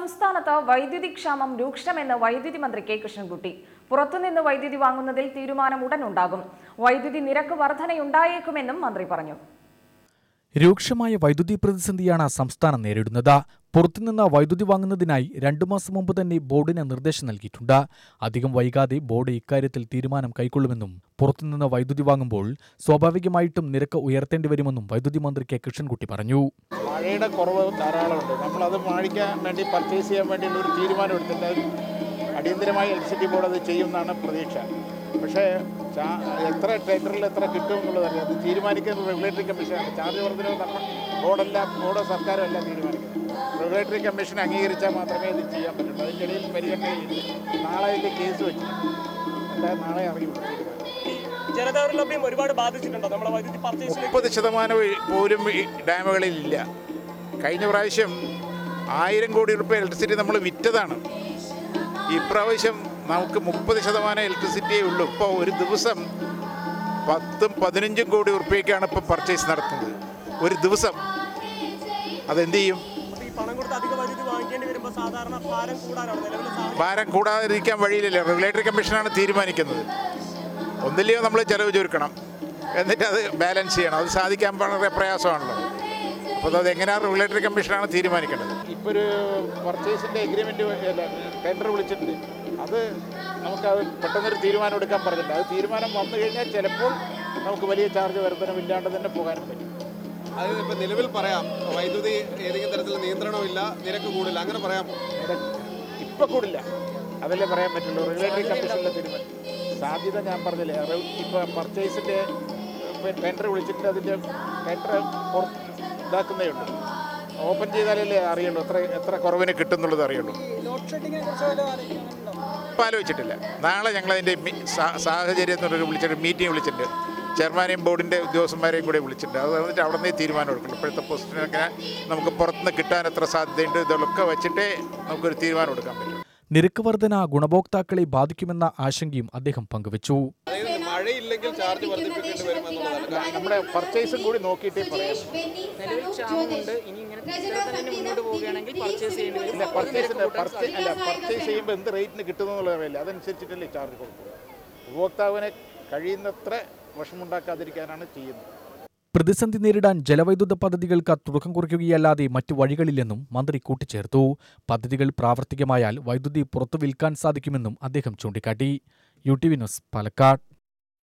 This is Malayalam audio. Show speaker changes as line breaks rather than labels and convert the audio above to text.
സംസ്ഥാനത്ത് വൈദ്യുതി ക്ഷാമം രൂക്ഷമെന്ന് വൈദ്യുതി മന്ത്രി കെ കൃഷ്ണൻകുട്ടി പുറത്തുനിന്ന് വൈദ്യുതി വാങ്ങുന്നതിൽ തീരുമാനം ഉടൻ ഉണ്ടാകും വൈദ്യുതി നിരക്ക് വർധനയുണ്ടായേക്കുമെന്നും മന്ത്രി പറഞ്ഞു
രൂക്ഷമായ വൈദ്യുതി പ്രതിസന്ധിയാണ് സംസ്ഥാനം നേരിടുന്നത് പുറത്തുനിന്ന് വൈദ്യുതി വാങ്ങുന്നതിനായി രണ്ടു മാസം മുമ്പ് തന്നെ ബോർഡിന് നിർദ്ദേശം നൽകിയിട്ടുണ്ട് അധികം വൈകാതെ ബോർഡ് ഇക്കാര്യത്തിൽ തീരുമാനം കൈക്കൊള്ളുമെന്നും പുറത്തുനിന്ന് വൈദ്യുതി വാങ്ങുമ്പോൾ സ്വാഭാവികമായിട്ടും നിരക്ക് ഉയർത്തേണ്ടി വരുമെന്നും വൈദ്യുതി മന്ത്രി കെ കൃഷ്ണൻകുട്ടി പറഞ്ഞു
മഴയുടെ കുറവ് ധാരാളമുണ്ട് നമ്മളത് മാഴിക്കാൻ വേണ്ടി പർച്ചേസ് ചെയ്യാൻ വേണ്ടിയുള്ള ഒരു തീരുമാനം എടുത്തിട്ട് അത് അടിയന്തരമായി ഇലക്ട്രിസിറ്റി ബോർഡ് അത് ചെയ്യുമെന്നാണ് പ്രതീക്ഷ പക്ഷേ ചാ- എത്ര ടെൻഡറിൽ എത്ര കിട്ടും എന്നുള്ളതറിയാം അത് തീരുമാനിക്കുന്നത് റെഗുലേറ്ററി കമ്മീഷനാണ് ചാർജ് വർദ്ധനവ് നമ്മൾ ബോർഡല്ല ബോർഡോ സർക്കാരോ അല്ല തീരുമാനിക്കുന്നത് റെഗുലേറ്ററി കമ്മീഷൻ അംഗീകരിച്ചാൽ മാത്രമേ ഇത് ചെയ്യാൻ പറ്റുള്ളൂ അതിൻ്റെ ഇടയിൽ പരിഗണനയില്ല നാളെ അതിൻ്റെ കേസ് വെച്ചു അല്ലാതെ നാളെ അറിയുള്ളൂ തീരുമാനം
ജനതാ ലഭ്യം ഒരുപാട് ബാധിച്ചിട്ടുണ്ടോ നമ്മളെ വൈദ്യുതി പർച്ചേസിലേക്ക്
മുപ്പത് ശതമാനം പോലും ഈ ഡാമുകളിൽ ഇല്ല കഴിഞ്ഞ പ്രാവശ്യം ആയിരം കോടി റുപ്യ ഇലക്ട്രിസിറ്റി നമ്മൾ വിറ്റതാണ് ഇപ്രാവശ്യം നമുക്ക് മുപ്പത് ശതമാനം ഇലക്ട്രിസിറ്റിയേ ഉള്ളൂ ഇപ്പോൾ ഒരു ദിവസം പത്തും പതിനഞ്ചും കോടി റുപ്യക്കാണ് ഇപ്പോൾ പർച്ചേസ് നടത്തുന്നത് ഒരു ദിവസം അതെന്ത് ചെയ്യും
അപ്പൊ ഈ പണം കൊടുത്ത് അധിക വൈദ്യുതി വാങ്ങിക്കേണ്ടി വരുമ്പോൾ സാധാരണ ഭാരം കൂടാനാണ് നിലവിലെ സാഹചര്യം
ഭാരം കൂടാതിരിക്കാൻ വഴിയില്ലല്ലോ റെഗുലേറ്ററി കമ്മീഷനാണ് തീരുമാനിക്കുന്നത് ഒന്നില്ലയോ നമ്മൾ ചിലവ് ചുരുക്കണം എന്നിട്ട് അത് ബാലൻസ് ചെയ്യണം അത് സാധിക്കാൻ വളരെ പ്രയാസമാണല്ലോ അപ്പോൾ അത് എങ്ങനെയാണ് റെഗുലേറ്ററി കമ്മീഷനാണ് തീരുമാനിക്കേണ്ടത് ഇപ്പോൾ ഒരു പർച്ചേസിൻ്റെ എഗ്രിമെൻറ്റ് ടെൻഡർ വിളിച്ചിട്ടുണ്ട് അത് നമുക്കത് പെട്ടെന്നൊരു തീരുമാനം എടുക്കാൻ പറഞ്ഞിട്ടുണ്ട് അത് തീരുമാനം വന്നു കഴിഞ്ഞാൽ ചിലപ്പോൾ നമുക്ക് വലിയ ചാർജ് വർധനമില്ലാണ്ട് തന്നെ പോകാനും പറ്റും
അത് ഇപ്പം നിലവിൽ പറയാം വൈദ്യുതി ഏതെങ്കിലും തരത്തിൽ നിയന്ത്രണമില്ല നിരക്ക് കൂടില്ല അങ്ങനെ പറയാം
ഇപ്പം കൂടില്ല അതല്ലേ പറയാൻ പറ്റുള്ളൂ റെഗുലേറ്ററി കമ്മീഷനിലെ തീരുമാനം സാധ്യത ഞാൻ പറഞ്ഞില്ലേ ഇപ്പോൾ പർച്ചേസിൻ്റെ ടെൻഡർ വിളിച്ചിട്ട് അതിൻ്റെ ടെൻഡർ ഇതാക്കുന്നേ ഉള്ളൂ ഓപ്പൺ ചെയ്താലല്ലേ അറിയുള്ളൂ എത്ര എത്ര കുറവിന് കിട്ടുന്നുള്ളത് അറിയുള്ളൂ ഇപ്പം ആലോചിച്ചിട്ടില്ല നാളെ ഞങ്ങൾ അതിൻ്റെ സാഹചര്യത്തിനൊരു വിളിച്ചിട്ട് മീറ്റിംഗ് വിളിച്ചിട്ടുണ്ട് ചെയർമാനെയും ബോർഡിൻ്റെ ഉദ്യോഗസ്ഥന്മാരെയും കൂടെ വിളിച്ചിട്ടുണ്ട് അത് വന്നിട്ട് അവിടെ നിന്ന് തീരുമാനം എടുക്കണം ഇപ്പോഴത്തെ പൊസിഷനൊക്കെ നമുക്ക് പുറത്തുനിന്ന് കിട്ടാൻ എത്ര സാധ്യതയുണ്ട് ഇതൊക്കെ വെച്ചിട്ടേ നമുക്കൊരു തീരുമാനം എടുക്കാൻ പറ്റും
നിരക്ക് വർധന ഗുണഭോക്താക്കളെ ബാധിക്കുമെന്ന ആശങ്കയും അദ്ദേഹം പങ്കുവച്ചു
അതായത് മഴയില്ലെങ്കിൽ ചാർജ് വർദ്ധിപ്പിക്കേണ്ടി വരും എന്നുള്ളതാണ്
നമ്മുടെ പർച്ചേസും കൂടി നോക്കിയിട്ടേ പറയാം
നിലവിൽ ക്ഷാമമുണ്ട് ഇനി ഇങ്ങനെ ഇത്തരം തന്നെ മുന്നോട്ട് പോവുകയാണെങ്കിൽ പർച്ചേസ് ചെയ്യേണ്ടി വരും
ഇല്ല പർച്ചേസിൻ്റെ പർച്ചേസ് അല്ല പർച്ചേസ് ചെയ്യുമ്പോൾ എന്ത് റേറ്റിന് കിട്ടുന്നു എന്നുള്ളത് അറിയില്ല അതനുസരിച്ചിട്ടല്ലേ ചാർജ് കൊടുക്കുക ഉപഭോക്താവിനെ കഴിയുന്നത്ര വിഷമുണ്ടാക്കാതിരിക്കാനാണ് ചെയ്യുന്നത്
പ്രതിസന്ധി നേരിടാൻ ജലവൈദ്യുത പദ്ധതികൾക്ക് തുടക്കം കുറിക്കുകയല്ലാതെ മറ്റു വഴികളില്ലെന്നും മന്ത്രി കൂട്ടിച്ചേർത്തു പദ്ധതികൾ പ്രാവർത്തികമായാൽ വൈദ്യുതി പുറത്തു വിൽക്കാൻ സാധിക്കുമെന്നും അദ്ദേഹം ചൂണ്ടിക്കാട്ടി U T V news Palakkad